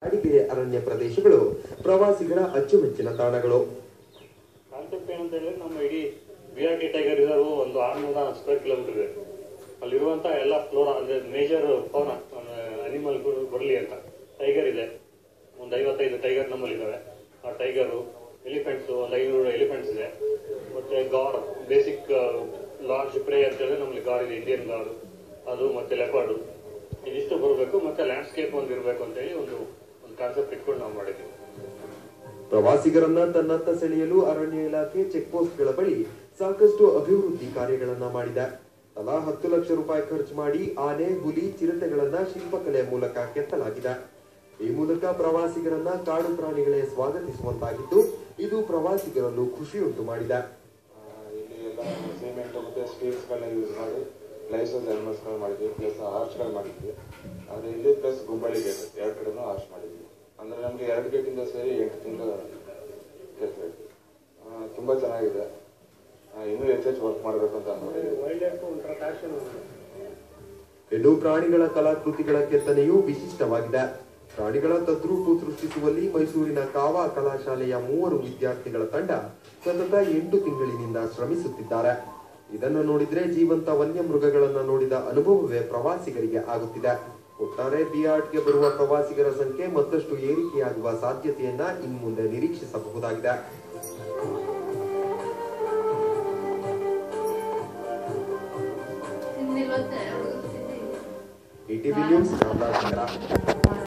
ಅಡಿಗೆರೆ ಅರಣ್ಯ ಪ್ರದೇಶಗಳು ಪ್ರವಾಸಿಗರ ಅಚ್ಚುಮೆಚ್ಚಿನ ತಾಣಗಳು ಕಾನ್ಸೆಪ್ಟ್ ಏನಂತ ಹೇಳಿದ್ರೆ ನಮ್ಮ ಇಡೀ B R T tiger reserve ಒಂದು ಆರ್ನೂರ ಸ್ಕ್ವೇರ್ ಕಿಲೋಮೀಟರ್ ಇದೆ ಅಲ್ಲಿರುವಂತ ಎಲ್ಲ ಫ್ಲೋರಾ ಅಂದ್ರೆ ಮೇಜರ್ ಪವನ ಅನಿಮಲ್ ಬರಲಿ ಅಂತ ಟೈಗರ್ ಇದೆ ಒಂದು ಐವತ್ತೈದು ಟೈಗರ್ ನಮ್ಮಲ್ಲಿ ಇದಾವೆ ಆ ಟೈಗರು ಎಲಿಫೆಂಟ್ಸ್ ಒಂದು ಐನೂರು ಎಲಿಫೆಂಟ್ಸ್ ಇದೆ ಮತ್ತೆ ಗಾರ್ ಬೇಸಿಕ್ ಲಾರ್ಜ್ ಪ್ರೇ ಅಂತ ಹೇಳಿದ್ರೆ ನಮ್ಮಲ್ಲಿ ಗಾರ್ ಇದೆ ಇಂಡಿಯನ್ ಗಾರ್ ಅದು ಮತ್ತೆ ಲೆಪಾರ್ಡು ಇದಿಷ್ಟು ಬರಬೇಕು ಮತ್ತೆ ಲ್ಯಾಂಡ್ಸ್ಕೇಪ್ ಒಂದು ಇರಬೇಕು ಅಂತ ಹೇಳಿ ಒಂದು ಒಂದು ಕಾನ್ಸೆಪ್ಟ್ ಇಟ್ಕೊಂಡು ನಾವು ಮಾಡಿದ್ದೀವಿ ಪ್ರವಾಸಿಗರನ್ನ ತನ್ನತ್ತ ಸೆಳೆಯಲು ಅರಣ್ಯ ಇಲಾಖೆ ಚೆಕ್ ಪೋಸ್ಟ್ಗಳ ಬಳಿ ಸಾಕಷ್ಟು ಅಭಿವೃದ್ಧಿ ಕಾರ್ಯಗಳನ್ನ ಮಾಡಿದೆ ತಲಾ ಹತ್ತು ಲಕ್ಷ ರೂಪಾಯಿ ಖರ್ಚು ಮಾಡಿ ಆನೆ ಹುಲಿ ಚಿರತೆಗಳನ್ನ ಶಿಲ್ಪಕಲೆ ಮೂಲಕ ಕೆತ್ತಲಾಗಿದೆ ಈ ಮೂಲಕ ಪ್ರವಾಸಿಗರನ್ನ ಕಾಡು ಪ್ರಾಣಿಗಳೇ ಸ್ವಾಗತಿಸುವಂತಾಗಿದ್ದು ಇದು ಪ್ರವಾಸಿಗರನ್ನು ಖುಷಿಯುಂಟು ಮಾಡಿದೆ ಆ, ಇಲ್ಲಿ ಎಲ್ಲ ಸಿಮೆಂಟ್ ಮತ್ತು ಸ್ಟೀಲ್ಸ್ಗಳನ್ನ ಯೂಸ್ ಮಾಡಿ ಲೈಸೆನ್ಸ್ ಎನಿಮಲ್ಸ್ಗಳು ಮಾಡಿದ್ವಿ ಪ್ಲಸ್ ಆರ್ಚ್ಗಳು ಮಾಡಿದ್ವಿ ಆದರೆ ಇಲ್ಲಿ ಪ್ಲಸ್ ಗುಂಬಳಿ ಗೇಟ್ ಎರಡು ಕಡೆನೂ ಆರ್ಚ್ ಮಾಡಿದ್ವಿ ಅಂದರೆ ನಮಗೆ ಎರಡು ಗೇಟಿಂದ ಸೇರಿ ಎಂಟು ತಿಂಗಳು ಕೆಲಸ ಇತ್ತು ತುಂಬ ಚೆನ್ನಾಗಿದೆ ಆ, ಇನ್ನೂ ಹೆಚ್ಚೆಚ್ಚು ವರ್ಕ್ ಮಾಡಬೇಕು ಅಂತ ಅನ್ಕೊಂಡಿದ್ದೀವಿ ವೈಲ್ಡ್ ಲೈಫ್ ಒಂಥರ ಪ್ಯಾಷನ್ ಇನ್ನು ಪ್ರಾಣಿಗಳ ಕಲಾಕೃತಿಗಳ ಕೆತ್ತನೆಯು ವಿಶಿಷ್ಟವಾಗಿದೆ ಪ್ರಾಣಿಗಳ ತದ್ರೂಪು ಸೃಷ್ಟಿಸುವಲ್ಲಿ ಮೈಸೂರಿನ ಕಾವಾ ಕಲಾಶಾಲೆಯ ಮೂವರು ವಿದ್ಯಾರ್ಥಿಗಳ ತಂಡ ಸತತ ಎಂಟು ತಿಂಗಳಿನಿಂದ ಶ್ರಮಿಸುತ್ತಿದ್ದಾರೆ ಇದನ್ನು ನೋಡಿದ್ರೆ ಜೀವಂತ ವನ್ಯಮೃಗಗಳನ್ನ ನೋಡಿದ ಅನುಭವವೇ ಪ್ರವಾಸಿಗರಿಗೆ ಆಗುತ್ತಿದೆ ಒಟ್ಟಾರೆ ಬಿಆರ್ಟ್ಗೆ ಬರುವ ಪ್ರವಾಸಿಗರ ಸಂಖ್ಯೆ ಮತ್ತಷ್ಟು ಏರಿಕೆಯಾಗುವ ಸಾಧ್ಯತೆಯನ್ನ ಇನ್ಮುಂದೆ ನಿರೀಕ್ಷಿಸಬಹುದಾಗಿದೆ ತಿಂದಿಲ್ವಂತೆ ಹುಡುಗ ತಿಂದಿಲ್ಲ ಇಟಿವಿ ನ್ಯೂಸ್ ಚಾಮರಾಜನಗರ